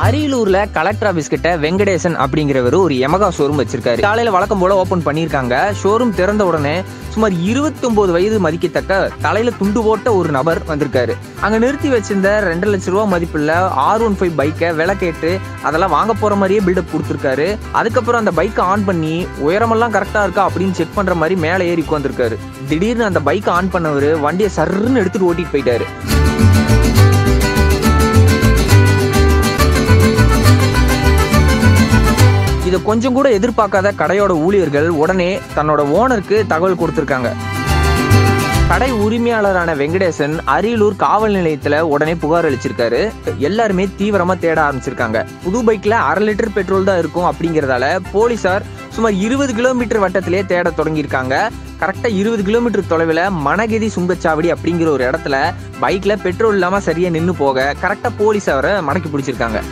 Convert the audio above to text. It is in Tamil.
அரியலூர்ல கலெக்டர் ஆபீஸ் கிட்ட வெங்கடேசன் அப்படிங்கிறவர் ஒரு எமகா ஷோரூம் வச்சிருக்காரு காலையில வழக்கம் போல ஓபன் பண்ணிருக்காங்க ஷோரூம் திறந்த உடனே சுமார் 29 வயது மதிக்கத்தக்க தலையில துண்டு போட்ட ஒரு நபர் வந்திருக்காரு அங்க நிறுத்தி வச்சிருந்த ரெண்டு லட்சம் ரூபா மதிப்புள்ள ஆர் ஒன் ஃபைவ் பைக்கை விலை கேட்டு அதெல்லாம் வாங்க போற மாதிரியே பில்டப் கொடுத்துருக்காரு அதுக்கப்புறம் அந்த பைக்கை ஆன் பண்ணி உயரமெல்லாம் கரெக்டா இருக்கா அப்படின்னு செக் பண்ற மாதிரி மேலே ஏறி உட்காந்துருக்காரு திடீர்னு அந்த பைக்கை ஆன் பண்ணவர் வண்டியை சர்ன்னு எடுத்துட்டு ஓட்டிட்டு போயிட்டாரு இதை கொஞ்சம் கூட எதிர்பார்க்காத கடையோட ஊழியர்கள் உடனே தன்னோட ஓனருக்கு தகவல் கொடுத்திருக்காங்க கடை உரிமையாளரான வெங்கடேசன் அரியலூர் காவல் நிலையத்துல உடனே புகார் அளிச்சிருக்காரு எல்லாருமே தீவிரமா தேட ஆரம்பிச்சிருக்காங்க புது பைக்ல அரை லிட்டர் பெட்ரோல் தான் இருக்கும் அப்படிங்கறதால போலீசார் சுமார் இருபது கிலோமீட்டர் வட்டத்திலே தேட தொடங்கியிருக்காங்க கரெக்டா இருபது கிலோமீட்டர் தொலைவில் மணகெதி சுங்கச்சாவடி அப்படிங்கிற ஒரு இடத்துல பைக்ல பெட்ரோல் இல்லாம சரியா நின்னு போக கரெக்டா போலீஸ் அவரை மடக்கி பிடிச்சிருக்காங்க